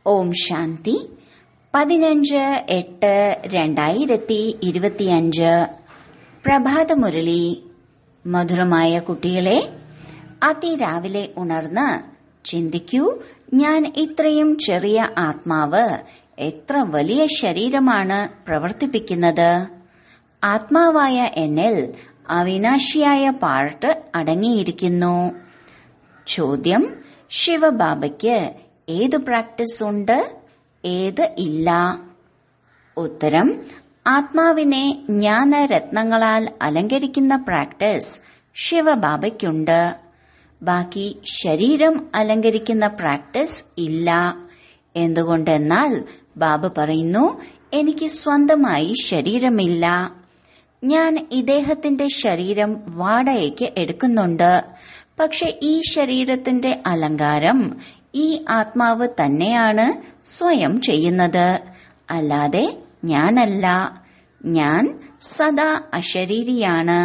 ഓം ശാന്തി പതിനഞ്ച് എട്ട് രണ്ടായിരത്തി ഇരുപത്തിയഞ്ച് പ്രഭാതമുരളി മധുരമായ കുട്ടികളെ അതിരാവിലെ ഉണർന്ന് ചിന്തിക്കൂ ഞാൻ ഇത്രയും ചെറിയ ആത്മാവ് എത്ര വലിയ ശരീരമാണ് പ്രവർത്തിപ്പിക്കുന്നത് ആത്മാവായ എന്നിൽ അവിനാശിയായ പാർട്ട് അടങ്ങിയിരിക്കുന്നു ചോദ്യം ശിവബാബയ്ക്ക് ഏത് പ്രാക്ടീസ് ഉണ്ട് ഏത് ഇല്ല ഉത്തരം ആത്മാവിനെ ജ്ഞാനരത്നങ്ങളാൽ അലങ്കരിക്കുന്ന പ്രാക്ടീസ് ശിവബാബയ്ക്കുണ്ട് ബാക്കി ശരീരം അലങ്കരിക്കുന്ന പ്രാക്ടീസ് ഇല്ല എന്തുകൊണ്ടെന്നാൽ ബാബ പറയുന്നു എനിക്ക് സ്വന്തമായി ശരീരമില്ല ഞാൻ ഇദ്ദേഹത്തിന്റെ ശരീരം വാടകയ്ക്ക് എടുക്കുന്നുണ്ട് പക്ഷെ ഈ ശരീരത്തിന്റെ അലങ്കാരം ഈ ആത്മാവ് തന്നെയാണ് സ്വയം ചെയ്യുന്നത് അല്ലാതെ ഞാനല്ല ഞാൻ സദാ അശരീരിയാണ്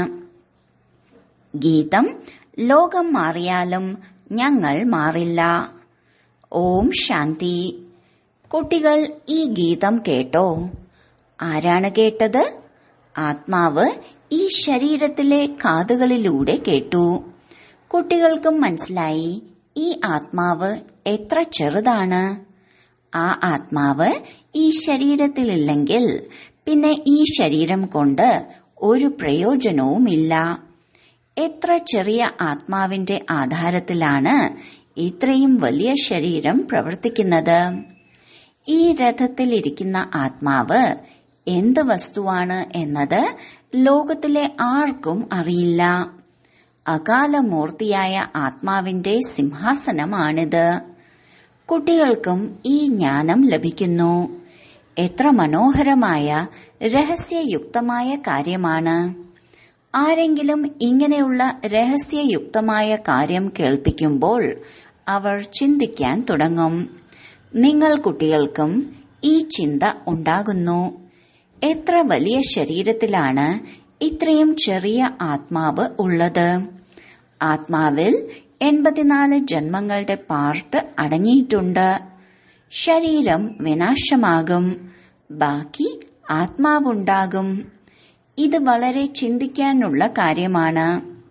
ഗീതം ലോകം മാറിയാലും ഞങ്ങൾ മാറില്ല ഓം ശാന്തി കുട്ടികൾ ഈ ഗീതം കേട്ടോ ആരാണ് കേട്ടത് ആത്മാവ് ഈ ശരീരത്തിലെ കാതുകളിലൂടെ കേട്ടു കുട്ടികൾക്കും മനസ്സിലായി ഈ ആത്മാവ് എത്ര ചെറുതാണ് ആ ആത്മാവ് ഈ ശരീരത്തിലില്ലെങ്കിൽ പിന്നെ ഈ ശരീരം കൊണ്ട് ഒരു പ്രയോജനവുമില്ല എത്ര ചെറിയ ആത്മാവിന്റെ ആധാരത്തിലാണ് ഇത്രയും വലിയ ശരീരം പ്രവർത്തിക്കുന്നത് ഈ രഥത്തിലിരിക്കുന്ന ആത്മാവ് എന്ത് വസ്തുവാണ് എന്നത് ലോകത്തിലെ ആർക്കും അറിയില്ല അകാലമൂർത്തിയായ ആത്മാവിന്റെ സിംഹാസനമാണിത് കുട്ടികൾക്കും ഈ ജ്ഞാനം ലഭിക്കുന്നു എത്ര മനോഹരമായ രഹസ്യയുക്തമായ കാര്യമാണ് ആരെങ്കിലും ഇങ്ങനെയുള്ള രഹസ്യയുക്തമായ കാര്യം കേൾപ്പിക്കുമ്പോൾ അവർ ചിന്തിക്കാൻ തുടങ്ങും നിങ്ങൾ കുട്ടികൾക്കും ഈ ചിന്ത ഉണ്ടാകുന്നു എത്ര വലിയ ശരീരത്തിലാണ് ഇത്രയും ചെറിയ ആത്മാവ് ഉള്ളത് ആത്മാവിൽ എൺപത്തിനാല് ജന്മങ്ങളുടെ പാർട്ട് അടങ്ങിയിട്ടുണ്ട് ശരീരം വിനാശമാകും ബാക്കി ആത്മാവുണ്ടാകും ഇത് വളരെ ചിന്തിക്കാനുള്ള കാര്യമാണ്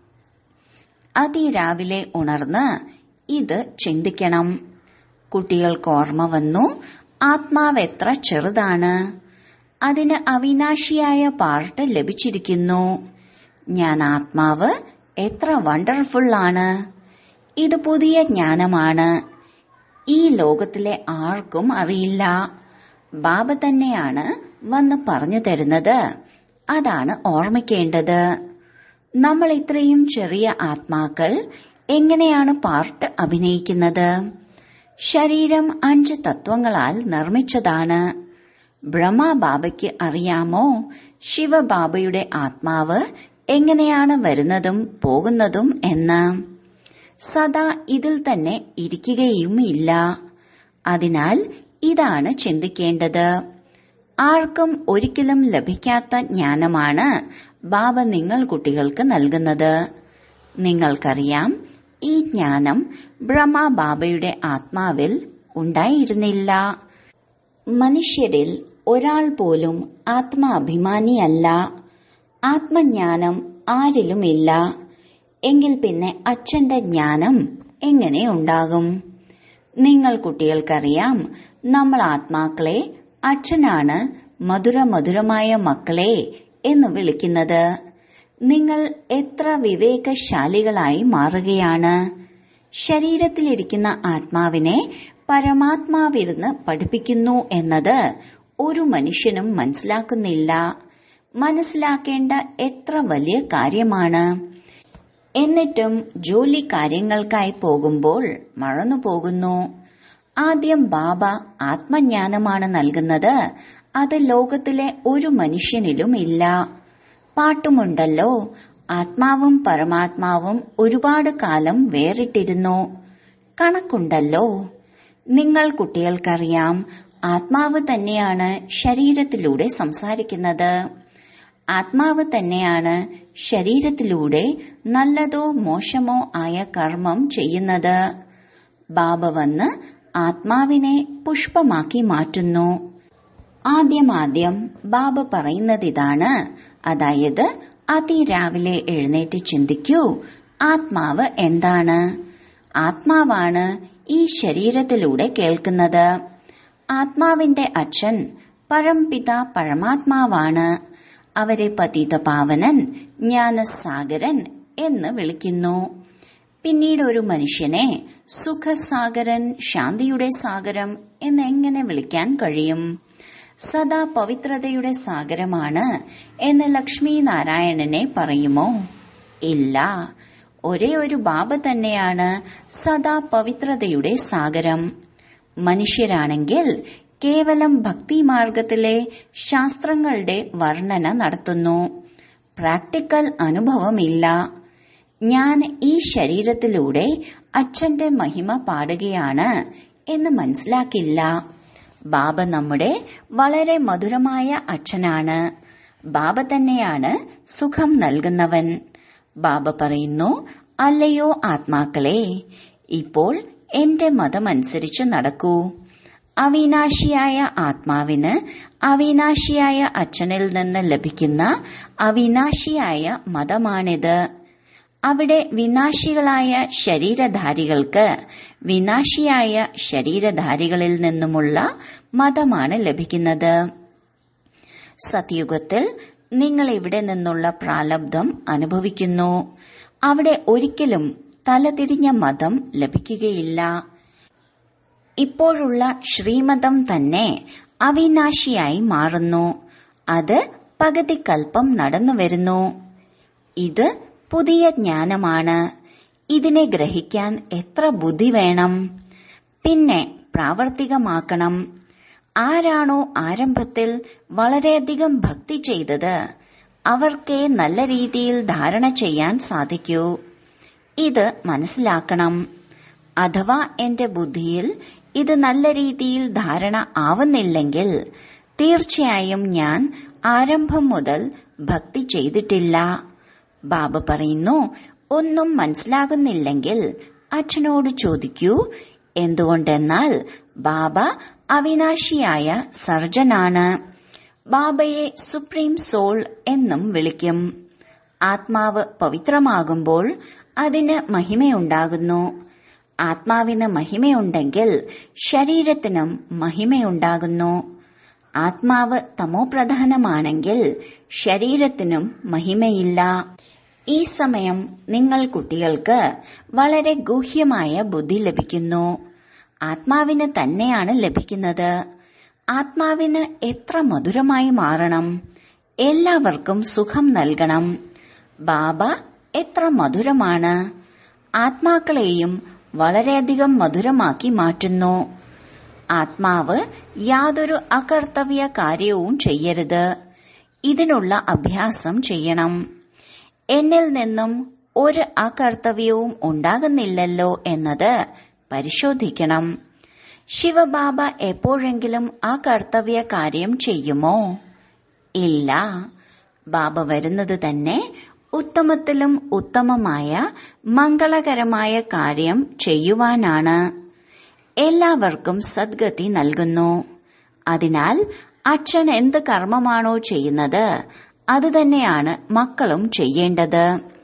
അതിരാവിലെ ഉണർന്ന് ഇത് ചിന്തിക്കണം കുട്ടികൾക്ക് ഓർമ്മ വന്നു ആത്മാവ് എത്ര ചെറുതാണ് അതിന് അവിനാശിയായ പാർട്ട് ലഭിച്ചിരിക്കുന്നു ഞാൻ ആത്മാവ് എത്ര വണ്ടർഫുൾ ആണ് ഇത് പുതിയ ജ്ഞാനമാണ് ഈ ലോകത്തിലെ ആർക്കും അറിയില്ല ബാബ തന്നെയാണ് വന്ന് പറഞ്ഞു തരുന്നത് അതാണ് ഓർമ്മിക്കേണ്ടത് നമ്മൾ ഇത്രയും ചെറിയ ആത്മാക്കൾ എങ്ങനെയാണ് പാർട്ട് അഭിനയിക്കുന്നത് ശരീരം അഞ്ച് തത്വങ്ങളാൽ നിർമ്മിച്ചതാണ് ബ്രഹ്മബാബയ്ക്ക് അറിയാമോ ശിവബാബയുടെ ആത്മാവ് എങ്ങനെയാണ് വരുന്നതും പോകുന്നതും എന്ന് സദാ ഇതിൽ തന്നെ ഇരിക്കുകയുമില്ല അതിനാൽ ഇതാണ് ചിന്തിക്കേണ്ടത് ആർക്കും ഒരിക്കലും ലഭിക്കാത്ത ജ്ഞാനമാണ് ബാബ നിങ്ങൾ കുട്ടികൾക്ക് നൽകുന്നത് നിങ്ങൾക്കറിയാം ഈ ജ്ഞാനം ബ്രഹ്മ ബാബയുടെ ആത്മാവിൽ ഉണ്ടായിരുന്നില്ല മനുഷ്യരിൽ ഒരാൾ പോലും ആത്മാഭിമാനിയല്ല ആത്മജ്ഞാനം ആരിലുമില്ല എങ്കിൽ പിന്നെ അച്ഛന്റെ ജ്ഞാനം എങ്ങനെ ഉണ്ടാകും നിങ്ങൾ കുട്ടികൾക്കറിയാം നമ്മൾ ആത്മാക്കളെ അച്ഛനാണ് മധുര മധുരമായ മക്കളെ എന്ന് വിളിക്കുന്നത് നിങ്ങൾ എത്ര വിവേകശാലികളായി മാറുകയാണ് ശരീരത്തിലിരിക്കുന്ന ആത്മാവിനെ പരമാത്മാവിരുന്ന് പഠിപ്പിക്കുന്നു എന്നത് ഒരു മനുഷ്യനും മനസ്സിലാക്കുന്നില്ല മനസ്സിലാക്കേണ്ട എത്ര വലിയ കാര്യമാണ് എന്നിട്ടും ജോലി കാര്യങ്ങൾക്കായി പോകുമ്പോൾ മറന്നു പോകുന്നു ആദ്യം ബാബ ആത്മജ്ഞാനമാണ് നൽകുന്നത് അത് ലോകത്തിലെ ഒരു മനുഷ്യനിലും ഇല്ല പാട്ടുമുണ്ടല്ലോ ആത്മാവും പരമാത്മാവും ഒരുപാട് കാലം വേറിട്ടിരുന്നു കണക്കുണ്ടല്ലോ നിങ്ങൾ കുട്ടികൾക്കറിയാം ആത്മാവ് തന്നെയാണ് ശരീരത്തിലൂടെ സംസാരിക്കുന്നത് ആത്മാവ് തന്നെയാണ് ശരീരത്തിലൂടെ നല്ലതോ മോശമോ ആയ കർമ്മം ചെയ്യുന്നത് ബാബ വന്ന് ആത്മാവിനെ പുഷ്പമാക്കി മാറ്റുന്നു ആദ്യമാദ്യം ബാബ പറയുന്നത് ഇതാണ് അതായത് അതിരാവിലെ എഴുന്നേറ്റ് ചിന്തിക്കൂ ആത്മാവ് എന്താണ് ആത്മാവാണ് ഈ ശരീരത്തിലൂടെ കേൾക്കുന്നത് ആത്മാവിന്റെ അച്ഛൻ പരംപിത പരമാത്മാവാണ് അവരെ പതിത പാവനൻ ജ്ഞാനസാഗരൻ എന്ന് വിളിക്കുന്നു പിന്നീട് ഒരു മനുഷ്യനെ സുഖസാഗരൻ ശാന്തിയുടെ സാഗരം എന്നെങ്ങനെ വിളിക്കാൻ കഴിയും സദാ പവിത്രതയുടെ സാഗരമാണ് എന്ന് ലക്ഷ്മി നാരായണനെ പറയുമോ ഇല്ല ഒരേ ഒരു ബാബ തന്നെയാണ് സദാ പവിത്രതയുടെ സാഗരം മനുഷ്യരാണെങ്കിൽ കേവലം ഭക്തിമാർഗത്തിലെ ശാസ്ത്രങ്ങളുടെ വർണ്ണന നടത്തുന്നു പ്രാക്ടിക്കൽ അനുഭവമില്ല ഞാൻ ഈ ശരീരത്തിലൂടെ അച്ഛന്റെ മഹിമ പാടുകയാണ് എന്ന് മനസ്സിലാക്കില്ല ബാബ നമ്മുടെ വളരെ മധുരമായ അച്ഛനാണ് ബാബ തന്നെയാണ് സുഖം നൽകുന്നവൻ ബാബ പറയുന്നു അല്ലയോ ആത്മാക്കളെ ഇപ്പോൾ എന്റെ മതമനുസരിച്ച് നടക്കൂ അവിനാശിയായ ആത്മാവിന് അവിനാശിയായ അച്ഛനിൽ നിന്ന് ലഭിക്കുന്ന അവിനാശിയായ മതമാണിത് അവിടെ വിനാശികളായ ശരീരധാരികൾക്ക് വിനാശിയായ ശരീരധാരികളിൽ നിന്നുമുള്ള മതമാണ് ലഭിക്കുന്നത് സത്യുഗത്തിൽ നിങ്ങൾ ഇവിടെ നിന്നുള്ള പ്രാലബ്ധം അനുഭവിക്കുന്നു അവിടെ ഒരിക്കലും തലതിരിഞ്ഞ മതം ലഭിക്കുകയില്ല ഇപ്പോഴുള്ള ശ്രീമതം തന്നെ അവിനാശിയായി മാറുന്നു അത് പകുതിക്കൽപ്പം നടന്നു വരുന്നു ഇത് പുതിയ ജ്ഞാനമാണ് ഇതിനെ ഗ്രഹിക്കാൻ എത്ര ബുദ്ധി വേണം പിന്നെ പ്രാവർത്തികമാക്കണം ആരാണോ ആരംഭത്തിൽ വളരെയധികം ഭക്തി ചെയ്തത് അവർക്കേ നല്ല രീതിയിൽ ധാരണ ചെയ്യാൻ സാധിക്കൂ ഇത് മനസ്സിലാക്കണം അഥവാ എന്റെ ബുദ്ധിയിൽ ഇത് നല്ല രീതിയിൽ ധാരണ ആവുന്നില്ലെങ്കിൽ തീർച്ചയായും ഞാൻ ആരംഭം മുതൽ ഭക്തി ചെയ്തിട്ടില്ല ബാബ പറയുന്നു ഒന്നും മനസ്സിലാകുന്നില്ലെങ്കിൽ അച്ഛനോട് ചോദിക്കൂ എന്തുകൊണ്ടെന്നാൽ ബാബ അവിനാശിയായ സർജനാണ് ബാബയെ സുപ്രീം സോൾ എന്നും വിളിക്കും ആത്മാവ് പവിത്രമാകുമ്പോൾ അതിന് മഹിമയുണ്ടാകുന്നു ആത്മാവിന് മഹിമയുണ്ടെങ്കിൽ ശരീരത്തിനും മഹിമയുണ്ടാകുന്നു ആത്മാവ് തമോപ്രധാനമാണെങ്കിൽ ശരീരത്തിനും മഹിമയില്ല ഈ സമയം നിങ്ങൾ കുട്ടികൾക്ക് വളരെ ഗൂഹ്യമായ ബുദ്ധി ലഭിക്കുന്നു ആത്മാവിന് തന്നെയാണ് ലഭിക്കുന്നത് ആത്മാവിന് എത്ര മധുരമായി മാറണം എല്ലാവർക്കും സുഖം നൽകണം ബാബ എത്ര മധുരമാണ് ആത്മാക്കളെയും വളരെയധികം മധുരമാക്കി മാറ്റുന്നു ആത്മാവ് യാതൊരു അകർത്തവ്യ കാര്യവും ചെയ്യരുത് ഇതിനുള്ള അഭ്യാസം ചെയ്യണം എന്നിൽ നിന്നും ഒരു അകർത്തവ്യവും ഉണ്ടാകുന്നില്ലല്ലോ എന്നത് പരിശോധിക്കണം ശിവബാബ എപ്പോഴെങ്കിലും ആ കർത്തവ്യ കാര്യം ചെയ്യുമോ ഇല്ല ബാബ വരുന്നത് തന്നെ ഉത്തമത്തിലും ഉത്തമമായ മംഗളകരമായ കാര്യം ചെയ്യുവാനാണ് എല്ലാവർക്കും സദ്ഗതി നൽകുന്നു അതിനാൽ അച്ഛൻ എന്ത് കർമ്മമാണോ ചെയ്യുന്നത് അത് തന്നെയാണ് മക്കളും ചെയ്യേണ്ടത്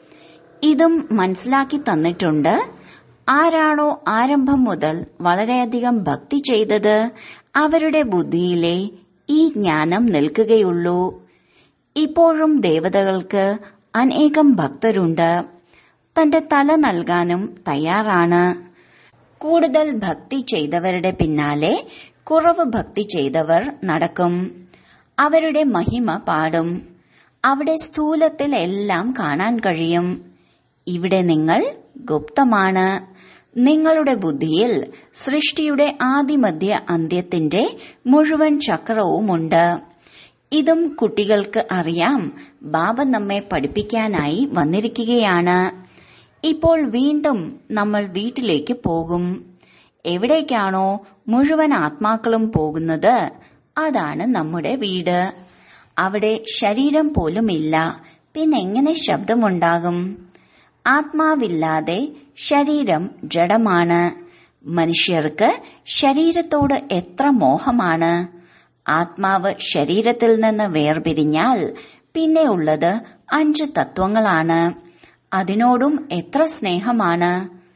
ഇതും മനസ്സിലാക്കി തന്നിട്ടുണ്ട് ആരാണോ ആരംഭം മുതൽ വളരെയധികം ഭക്തി ചെയ്തത് അവരുടെ ബുദ്ധിയിലെ ഈ ജ്ഞാനം നിൽക്കുകയുള്ളൂ ഇപ്പോഴും ദേവതകൾക്ക് അനേകം ഭക്തരുണ്ട് തന്റെ തല നൽകാനും തയ്യാറാണ് കൂടുതൽ ഭക്തി ചെയ്തവരുടെ പിന്നാലെ കുറവ് ഭക്തി ചെയ്തവർ നടക്കും അവരുടെ മഹിമ പാടും അവിടെ സ്ഥൂലത്തിൽ എല്ലാം കാണാൻ കഴിയും ഇവിടെ നിങ്ങൾ ഗുപ്തമാണ് നിങ്ങളുടെ ബുദ്ധിയിൽ സൃഷ്ടിയുടെ ആദിമധ്യ അന്ത്യത്തിന്റെ മുഴുവൻ ചക്രവുമുണ്ട് ഇതും കുട്ടികൾക്ക് അറിയാം ബാബ നമ്മെ പഠിപ്പിക്കാനായി വന്നിരിക്കുകയാണ് ഇപ്പോൾ വീണ്ടും നമ്മൾ വീട്ടിലേക്ക് പോകും എവിടേക്കാണോ മുഴുവൻ ആത്മാക്കളും പോകുന്നത് അതാണ് നമ്മുടെ വീട് അവിടെ ശരീരം പോലുമില്ല പിന്നെങ്ങനെ ശബ്ദമുണ്ടാകും ആത്മാവില്ലാതെ ശരീരം ജഡമാണ് മനുഷ്യർക്ക് ശരീരത്തോട് എത്ര മോഹമാണ് ആത്മാവ് ശരീരത്തിൽ നിന്ന് വേർപിരിഞ്ഞാൽ പിന്നെ ഉള്ളത് അഞ്ച് തത്വങ്ങളാണ് അതിനോടും എത്ര സ്നേഹമാണ്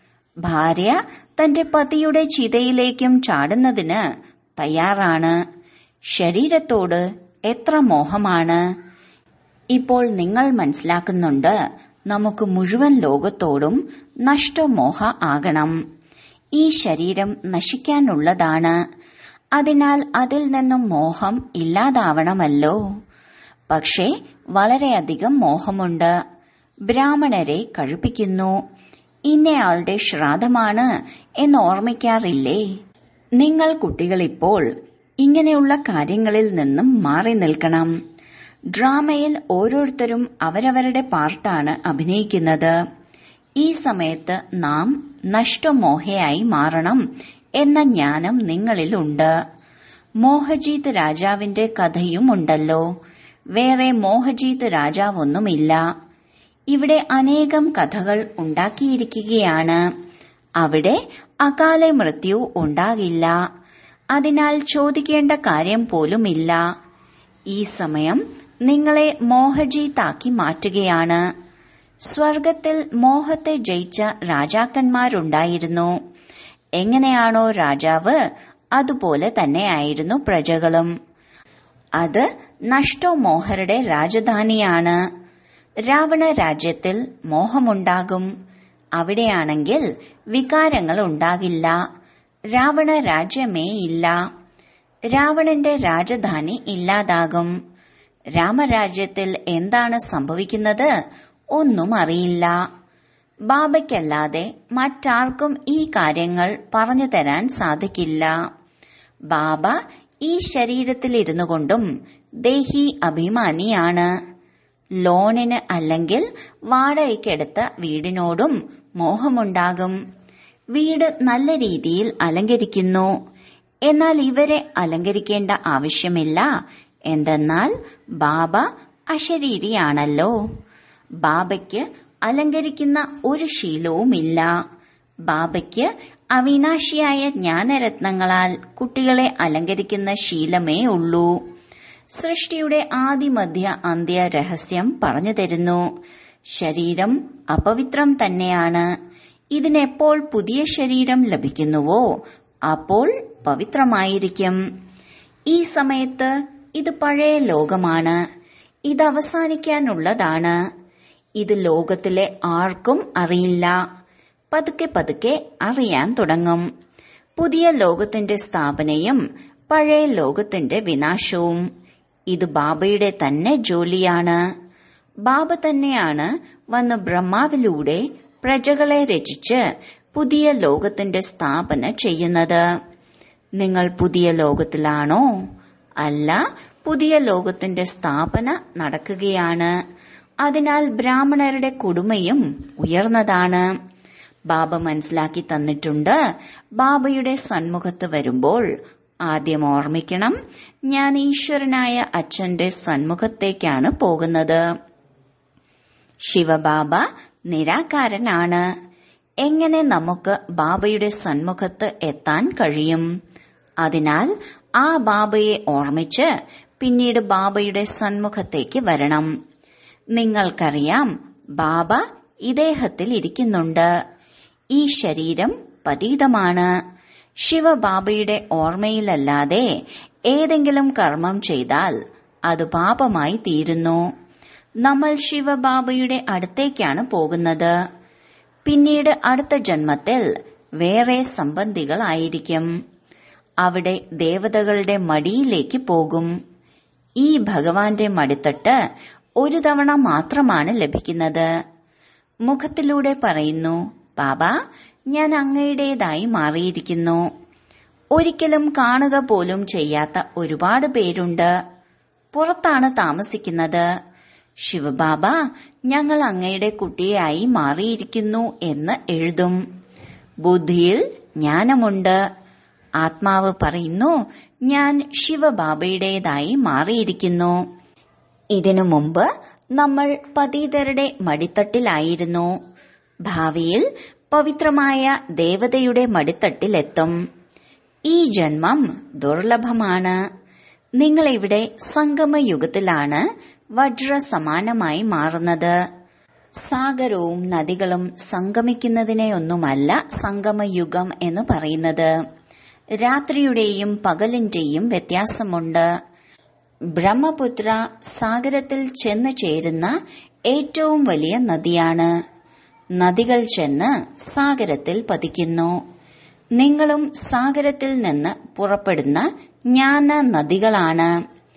ഭാര്യ തന്റെ പതിയുടെ ചിതയിലേക്കും ചാടുന്നതിന് തയ്യാറാണ് ശരീരത്തോട് എത്ര മോഹമാണ് ഇപ്പോൾ നിങ്ങൾ മനസ്സിലാക്കുന്നുണ്ട് നമുക്ക് മുഴുവൻ ലോകത്തോടും നഷ്ടമോഹ ആകണം ഈ ശരീരം നശിക്കാനുള്ളതാണ് അതിനാൽ അതിൽ നിന്നും മോഹം ഇല്ലാതാവണമല്ലോ പക്ഷേ വളരെയധികം മോഹമുണ്ട് ബ്രാഹ്മണരെ കഴിപ്പിക്കുന്നു ഇന്നയാളുടെ ശ്രാദ്ധമാണ് എന്ന് ഓർമ്മിക്കാറില്ലേ നിങ്ങൾ കുട്ടികളിപ്പോൾ ഇങ്ങനെയുള്ള കാര്യങ്ങളിൽ നിന്നും മാറി നിൽക്കണം ഡ്രാമയിൽ ഓരോരുത്തരും അവരവരുടെ പാർട്ടാണ് അഭിനയിക്കുന്നത് ഈ സമയത്ത് നാം നഷ്ടമോഹയായി മാറണം എന്ന ജ്ഞാനം നിങ്ങളിലുണ്ട് മോഹജീത് രാജാവിന്റെ കഥയും ഉണ്ടല്ലോ വേറെ മോഹജീത് രാജാവൊന്നുമില്ല ഇവിടെ അനേകം കഥകൾ ഉണ്ടാക്കിയിരിക്കുകയാണ് അവിടെ അകാല മൃത്യു ഉണ്ടാകില്ല അതിനാൽ ചോദിക്കേണ്ട കാര്യം പോലുമില്ല ഈ സമയം നിങ്ങളെ മോഹജീത്താക്കി മാറ്റുകയാണ് സ്വർഗത്തിൽ മോഹത്തെ ജയിച്ച രാജാക്കന്മാരുണ്ടായിരുന്നു എങ്ങനെയാണോ രാജാവ് അതുപോലെ തന്നെയായിരുന്നു പ്രജകളും അത് നഷ്ടോമോഹരുടെ രാജധാനിയാണ് രാവണ രാജ്യത്തിൽ മോഹമുണ്ടാകും അവിടെയാണെങ്കിൽ വികാരങ്ങൾ ഉണ്ടാകില്ല രാവണ രാജ്യമേ ഇല്ല രാവണന്റെ രാജധാനി ഇല്ലാതാകും രാമരാജ്യത്തിൽ എന്താണ് സംഭവിക്കുന്നത് ഒന്നും അറിയില്ല ബാബയ്ക്കല്ലാതെ മറ്റാർക്കും ഈ കാര്യങ്ങൾ പറഞ്ഞു തരാൻ സാധിക്കില്ല ബാബ ഈ ശരീരത്തിലിരുന്നു കൊണ്ടും ദേഹി അഭിമാനിയാണ് ലോണിന് അല്ലെങ്കിൽ വാടകയ്ക്കെടുത്ത വീടിനോടും മോഹമുണ്ടാകും വീട് നല്ല രീതിയിൽ അലങ്കരിക്കുന്നു എന്നാൽ ഇവരെ അലങ്കരിക്കേണ്ട ആവശ്യമില്ല എന്തെന്നാൽ ബാബ അശരീരിയാണല്ലോ ബാബയ്ക്ക് അലങ്കരിക്കുന്ന ഒരു ശീലവുമില്ല ബാബയ്ക്ക് അവിനാശിയായ ജ്ഞാനരത്നങ്ങളാൽ കുട്ടികളെ അലങ്കരിക്കുന്ന ശീലമേ ഉള്ളൂ സൃഷ്ടിയുടെ ആദിമധ്യ അന്ത്യ രഹസ്യം പറഞ്ഞു തരുന്നു ശരീരം അപവിത്രം തന്നെയാണ് ഇതിനെപ്പോൾ പുതിയ ശരീരം ലഭിക്കുന്നുവോ അപ്പോൾ പവിത്രമായിരിക്കും ഈ സമയത്ത് ഇത് പഴയ ലോകമാണ് ഇത് അവസാനിക്കാനുള്ളതാണ് ഇത് ലോകത്തിലെ ആർക്കും അറിയില്ല പതുക്കെ പതുക്കെ അറിയാൻ തുടങ്ങും പുതിയ ലോകത്തിന്റെ സ്ഥാപനയും പഴയ ലോകത്തിന്റെ വിനാശവും ഇത് ബാബയുടെ തന്നെ ജോലിയാണ് ബാബ തന്നെയാണ് വന്ന് ബ്രഹ്മാവിലൂടെ പ്രജകളെ രചിച്ച് പുതിയ ലോകത്തിന്റെ സ്ഥാപന ചെയ്യുന്നത് നിങ്ങൾ പുതിയ ലോകത്തിലാണോ അല്ല പുതിയ ലോകത്തിന്റെ സ്ഥാപന നടക്കുകയാണ് അതിനാൽ ബ്രാഹ്മണരുടെ കുടുമയും ഉയർന്നതാണ് ബാബ മനസ്സിലാക്കി തന്നിട്ടുണ്ട് ബാബയുടെ സന്മുഖത്ത് വരുമ്പോൾ ആദ്യം ഓർമ്മിക്കണം ഞാൻ ഈശ്വരനായ അച്ഛന്റെ സന്മുഖത്തേക്കാണ് പോകുന്നത് ശിവബാബ നിരാകാരനാണ് എങ്ങനെ നമുക്ക് ബാബയുടെ സന്മുഖത്ത് എത്താൻ കഴിയും അതിനാൽ ആ ബാബയെ ഓർമ്മിച്ച് പിന്നീട് ബാബയുടെ സന്മുഖത്തേക്ക് വരണം നിങ്ങൾക്കറിയാം ബാബ ഇദ്ദേഹത്തിൽ ഇരിക്കുന്നുണ്ട് ഈ ശരീരം പതീതമാണ് ശിവബാബയുടെ ഓർമ്മയിലല്ലാതെ ഏതെങ്കിലും കർമ്മം ചെയ്താൽ അത് പാപമായി തീരുന്നു നമ്മൾ ശിവബാബയുടെ അടുത്തേക്കാണ് പോകുന്നത് പിന്നീട് അടുത്ത ജന്മത്തിൽ വേറെ സംബന്ധികളായിരിക്കും അവിടെ ദേവതകളുടെ മടിയിലേക്ക് പോകും ഈ ഭഗവാന്റെ മടിത്തട്ട് ഒരു തവണ മാത്രമാണ് ലഭിക്കുന്നത് മുഖത്തിലൂടെ പറയുന്നു ബാബ ഞാൻ അങ്ങയുടേതായി മാറിയിരിക്കുന്നു ഒരിക്കലും കാണുക പോലും ചെയ്യാത്ത ഒരുപാട് പേരുണ്ട് പുറത്താണ് താമസിക്കുന്നത് ശിവബാബ ഞങ്ങൾ അങ്ങയുടെ കുട്ടിയായി മാറിയിരിക്കുന്നു എന്ന് എഴുതും ബുദ്ധിയിൽ ജ്ഞാനമുണ്ട് ആത്മാവ് പറയുന്നു ഞാൻ ശിവബാബയുടേതായി മാറിയിരിക്കുന്നു ഇതിനു മുമ്പ് നമ്മൾ പതീതരുടെ മടിത്തട്ടിലായിരുന്നു ഭാവിയിൽ പവിത്രമായ ദേവതയുടെ മടിത്തട്ടിലെത്തും ഈ ജന്മം ദുർലഭമാണ് നിങ്ങളിവിടെ സംഗമയുഗത്തിലാണ് വജ്ര സമാനമായി മാറുന്നത് സാഗരവും നദികളും സംഗമിക്കുന്നതിനെയൊന്നുമല്ല സംഗമയുഗം എന്ന് പറയുന്നത് രാത്രിയുടെയും പകലിന്റെയും വ്യത്യാസമുണ്ട് ബ്രഹ്മപുത്ര സാഗരത്തിൽ ചെന്നു ചേരുന്ന ഏറ്റവും വലിയ നദിയാണ് നദികൾ ചെന്ന് സാഗരത്തിൽ പതിക്കുന്നു നിങ്ങളും സാഗരത്തിൽ നിന്ന് പുറപ്പെടുന്ന ജ്ഞാന നദികളാണ്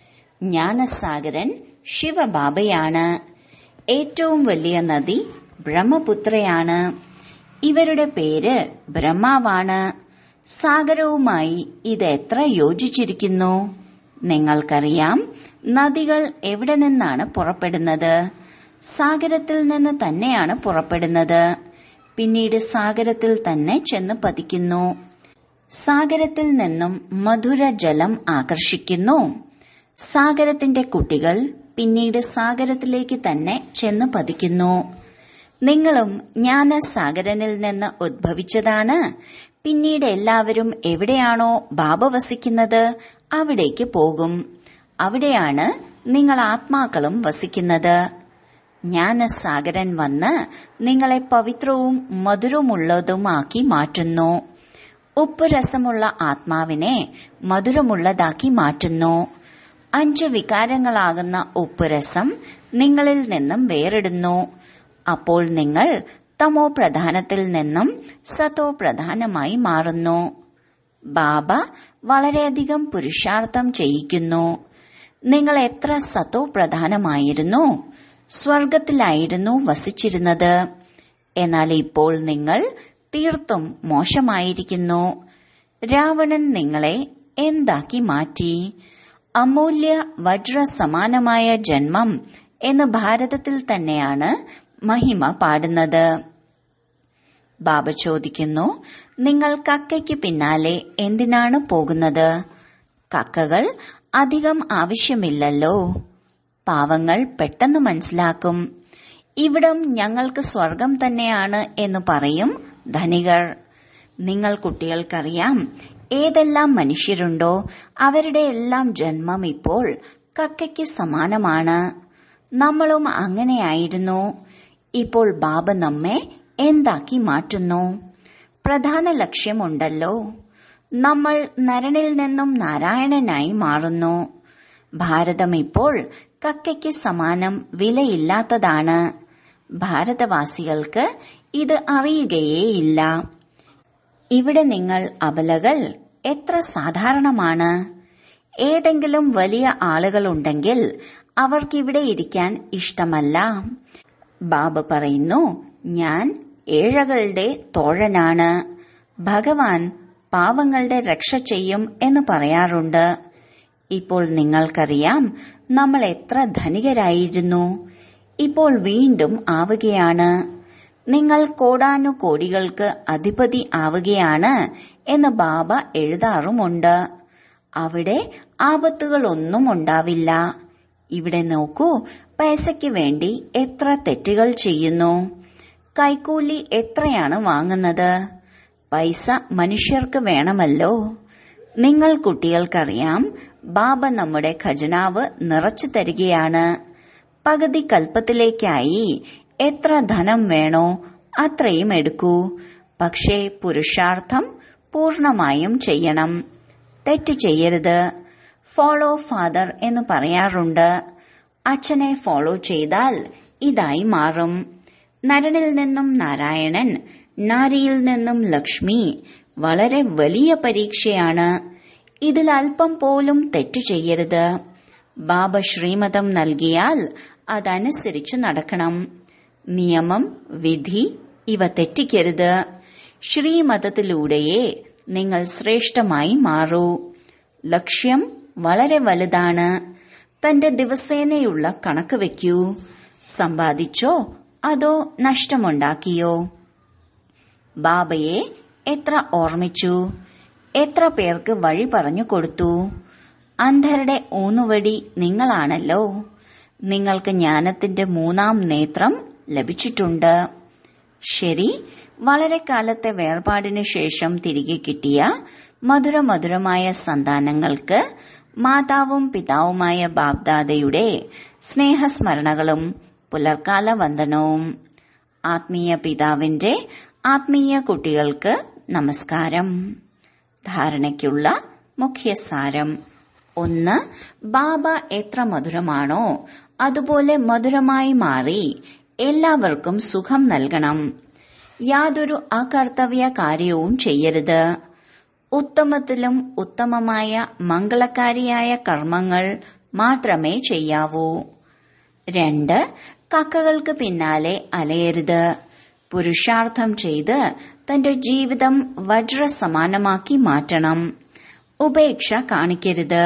ജ്ഞാനസാഗരൻ ശിവബാബയാണ് ഏറ്റവും വലിയ നദി ബ്രഹ്മപുത്രയാണ് ഇവരുടെ പേര് ബ്രഹ്മാവാണ് സാഗരവുമായി ഇത് എത്ര യോജിച്ചിരിക്കുന്നു നിങ്ങൾക്കറിയാം നദികൾ എവിടെ നിന്നാണ് പുറപ്പെടുന്നത് സാഗരത്തിൽ നിന്ന് തന്നെയാണ് പുറപ്പെടുന്നത് പിന്നീട് സാഗരത്തിൽ തന്നെ ചെന്ന് പതിക്കുന്നു സാഗരത്തിൽ നിന്നും മധുര ജലം ആകർഷിക്കുന്നു സാഗരത്തിന്റെ കുട്ടികൾ പിന്നീട് സാഗരത്തിലേക്ക് തന്നെ ചെന്ന് പതിക്കുന്നു നിങ്ങളും ജ്ഞാനസാഗരനിൽ നിന്ന് ഉദ്ഭവിച്ചതാണ് പിന്നീട് എല്ലാവരും എവിടെയാണോ ബാബ വസിക്കുന്നത് അവിടേക്ക് പോകും അവിടെയാണ് നിങ്ങൾ ആത്മാക്കളും വസിക്കുന്നത് ജ്ഞാനസാഗരൻ വന്ന് നിങ്ങളെ പവിത്രവും മധുരമുള്ളതുമാക്കി മാറ്റുന്നു ഉപ്പ് രസമുള്ള ആത്മാവിനെ മധുരമുള്ളതാക്കി മാറ്റുന്നു അഞ്ച് വികാരങ്ങളാകുന്ന ഉപ്പുരസം നിങ്ങളിൽ നിന്നും വേറിടുന്നു അപ്പോൾ നിങ്ങൾ തമോ പ്രധാനത്തിൽ നിന്നും സതോ പ്രധാനമായി മാറുന്നു ബാബ വളരെയധികം പുരുഷാർത്ഥം ചെയ്യിക്കുന്നു നിങ്ങൾ എത്ര സതോ പ്രധാനമായിരുന്നു സ്വർഗത്തിലായിരുന്നു വസിച്ചിരുന്നത് എന്നാൽ ഇപ്പോൾ നിങ്ങൾ തീർത്തും മോശമായിരിക്കുന്നു രാവണൻ നിങ്ങളെ എന്താക്കി മാറ്റി അമൂല്യ വജ്ര സമാനമായ ജന്മം എന്ന് ഭാരതത്തിൽ തന്നെയാണ് മഹിമ പാടുന്നത് ബാബ ചോദിക്കുന്നു നിങ്ങൾ കക്കയ്ക്ക് പിന്നാലെ എന്തിനാണ് പോകുന്നത് കക്കകൾ അധികം ആവശ്യമില്ലല്ലോ പാവങ്ങൾ പെട്ടെന്ന് മനസ്സിലാക്കും ഇവിടം ഞങ്ങൾക്ക് സ്വർഗം തന്നെയാണ് എന്ന് പറയും ധനികർ നിങ്ങൾ കുട്ടികൾക്കറിയാം ഏതെല്ലാം മനുഷ്യരുണ്ടോ അവരുടെ എല്ലാം ജന്മം ഇപ്പോൾ കക്കയ്ക്ക് സമാനമാണ് നമ്മളും അങ്ങനെയായിരുന്നു ഇപ്പോൾ ബാബ നമ്മെ എന്താക്കി മാറ്റുന്നു പ്രധാന ലക്ഷ്യമുണ്ടല്ലോ നമ്മൾ നരനിൽ നിന്നും നാരായണനായി മാറുന്നു ഭാരതം ഇപ്പോൾ കക്കയ്ക്ക് സമാനം വിലയില്ലാത്തതാണ് ഭാരതവാസികൾക്ക് ഇത് അറിയുകയേയില്ല ഇവിടെ നിങ്ങൾ അബലകൾ എത്ര സാധാരണമാണ് ഏതെങ്കിലും വലിയ ആളുകളുണ്ടെങ്കിൽ അവർക്കിവിടെ ഇരിക്കാൻ ഇഷ്ടമല്ല ബാബ പറയുന്നു ഞാൻ ഏഴകളുടെ തോഴനാണ് ഭഗവാൻ പാവങ്ങളുടെ രക്ഷ ചെയ്യും എന്ന് പറയാറുണ്ട് ഇപ്പോൾ നിങ്ങൾക്കറിയാം നമ്മൾ എത്ര ധനികരായിരുന്നു ഇപ്പോൾ വീണ്ടും ആവുകയാണ് നിങ്ങൾ കോടാനുകോടികൾക്ക് അധിപതി ആവുകയാണ് എന്ന് ബാബ എഴുതാറുമുണ്ട് അവിടെ ആപത്തുകളൊന്നും ഉണ്ടാവില്ല ഇവിടെ നോക്കൂ പൈസയ്ക്ക് വേണ്ടി എത്ര തെറ്റുകൾ ചെയ്യുന്നു കൈക്കൂലി എത്രയാണ് വാങ്ങുന്നത് പൈസ മനുഷ്യർക്ക് വേണമല്ലോ നിങ്ങൾ കുട്ടികൾക്കറിയാം ബാബ നമ്മുടെ ഖജനാവ് നിറച്ചു തരികയാണ് പകുതി കൽപ്പത്തിലേക്കായി എത്ര ധനം വേണോ അത്രയും എടുക്കൂ പക്ഷേ പുരുഷാർത്ഥം പൂർണമായും ചെയ്യണം തെറ്റ് ചെയ്യരുത് ഫോളോ ഫാദർ എന്ന് പറയാറുണ്ട് അച്ഛനെ ഫോളോ ചെയ്താൽ ഇതായി മാറും നരനിൽ നിന്നും നാരായണൻ നാരിയിൽ നിന്നും ലക്ഷ്മി വളരെ വലിയ പരീക്ഷയാണ് ഇതിൽ അല്പം പോലും തെറ്റു ചെയ്യരുത് ബാബ ശ്രീമതം നൽകിയാൽ അതനുസരിച്ച് നടക്കണം നിയമം വിധി ഇവ തെറ്റിക്കരുത് ശ്രീമതത്തിലൂടെയേ നിങ്ങൾ ശ്രേഷ്ഠമായി മാറൂ ലക്ഷ്യം വളരെ വലുതാണ് തന്റെ ദിവസേനയുള്ള കണക്ക് വെക്കൂ സമ്പാദിച്ചോ അതോ നഷ്ടമുണ്ടാക്കിയോ ബാബയെ എത്ര ഓർമ്മിച്ചു എത്ര പേർക്ക് വഴി പറഞ്ഞു കൊടുത്തു അന്ധരുടെ ഊന്നുവടി നിങ്ങളാണല്ലോ നിങ്ങൾക്ക് ജ്ഞാനത്തിന്റെ മൂന്നാം നേത്രം ലഭിച്ചിട്ടുണ്ട് ശരി വളരെ കാലത്തെ വേർപാടിനു ശേഷം തിരികെ കിട്ടിയ മധുരമധുരമായ സന്താനങ്ങൾക്ക് മാതാവും പിതാവുമായ ബാബ്ദാദയുടെ സ്നേഹസ്മരണകളും പുലർക്കാല വന്ദനവും ആത്മീയ പിതാവിന്റെ ആത്മീയ കുട്ടികൾക്ക് നമസ്കാരം ധാരണയ്ക്കുള്ള മുഖ്യസാരം ഒന്ന് ബാബ എത്ര മധുരമാണോ അതുപോലെ മധുരമായി മാറി എല്ലാവർക്കും സുഖം നൽകണം യാതൊരു അകർത്തവ്യ കാര്യവും ചെയ്യരുത് ഉത്തമത്തിലും ഉത്തമമായ മംഗളകാരിയായ കർമ്മങ്ങൾ മാത്രമേ ചെയ്യാവൂ രണ്ട് കക്കകൾക്ക് പിന്നാലെ അലയരുത് പുരുഷാർത്ഥം ചെയ്ത് തന്റെ ജീവിതം വജ്രസമാനമാക്കി മാറ്റണം ഉപേക്ഷ കാണിക്കരുത്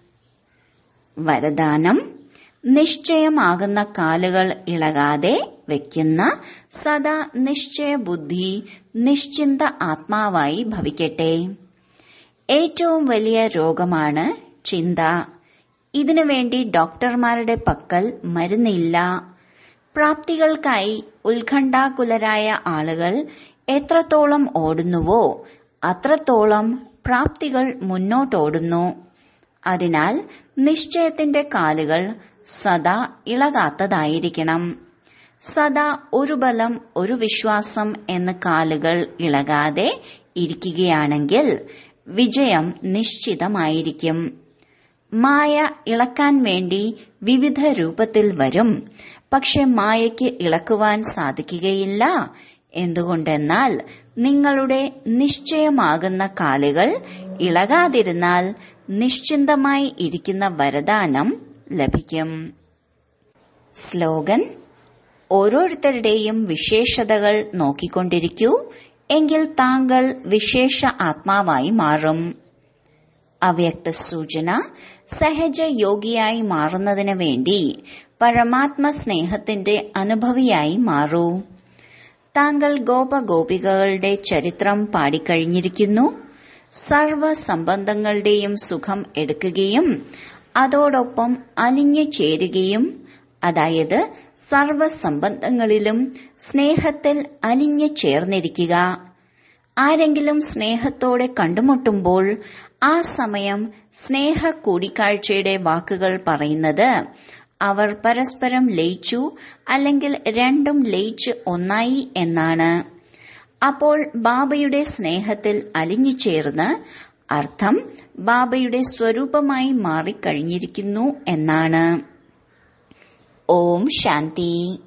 വരദാനം നിശ്ചയമാകുന്ന കാലുകൾ ഇളകാതെ വെക്കുന്ന സദാ നിശ്ചയ ബുദ്ധി നിശ്ചിന്ത ആത്മാവായി ഭവിക്കട്ടെ ഏറ്റവും വലിയ രോഗമാണ് ചിന്ത ഇതിനുവേണ്ടി ഡോക്ടർമാരുടെ പക്കൽ മരുന്നില്ല പ്രാപ്തികൾക്കായി ഉത്കണ്ഠാകുലരായ ആളുകൾ എത്രത്തോളം ഓടുന്നുവോ അത്രത്തോളം പ്രാപ്തികൾ മുന്നോട്ടോടുന്നു അതിനാൽ നിശ്ചയത്തിന്റെ കാലുകൾ സദാ ഇളകാത്തതായിരിക്കണം സദാ ഒരു ബലം ഒരു വിശ്വാസം എന്ന കാലുകൾ ഇളകാതെ ഇരിക്കുകയാണെങ്കിൽ വിജയം നിശ്ചിതമായിരിക്കും മായ ഇളക്കാൻ വേണ്ടി വിവിധ രൂപത്തിൽ വരും പക്ഷെ മായയ്ക്ക് ഇളക്കുവാൻ സാധിക്കുകയില്ല എന്തുകൊണ്ടെന്നാൽ നിങ്ങളുടെ നിശ്ചയമാകുന്ന കാലുകൾ ഇളകാതിരുന്നാൽ നിശ്ചിന്തമായി ഇരിക്കുന്ന വരദാനം ലഭിക്കും സ്ലോഗൻ ഓരോരുത്തരുടെയും വിശേഷതകൾ നോക്കിക്കൊണ്ടിരിക്കൂ എങ്കിൽ താങ്കൾ വിശേഷ ആത്മാവായി മാറും അവ്യക്ത സൂചന സഹജ യോഗിയായി മാറുന്നതിന് വേണ്ടി പരമാത്മ സ്നേഹത്തിന്റെ അനുഭവിയായി മാറൂ താങ്കൾ ഗോപഗോപികകളുടെ ചരിത്രം പാടിക്കഴിഞ്ഞിരിക്കുന്നു സർവ സംബന്ധങ്ങളുടെയും സുഖം എടുക്കുകയും അതോടൊപ്പം അലിഞ്ഞു ചേരുകയും അതായത് സർവ സംബന്ധങ്ങളിലും സ്നേഹത്തിൽ അലിഞ്ഞു ചേർന്നിരിക്കുക ആരെങ്കിലും സ്നേഹത്തോടെ കണ്ടുമുട്ടുമ്പോൾ ആ സമയം സ്നേഹ കൂടിക്കാഴ്ചയുടെ വാക്കുകൾ പറയുന്നത് അവർ പരസ്പരം ലയിച്ചു അല്ലെങ്കിൽ രണ്ടും ലയിച്ച് ഒന്നായി എന്നാണ് അപ്പോൾ ബാബയുടെ സ്നേഹത്തിൽ അലിഞ്ഞു ചേർന്ന് അർത്ഥം ബാബയുടെ സ്വരൂപമായി മാറിക്കഴിഞ്ഞിരിക്കുന്നു എന്നാണ് ഓം ശാന്തി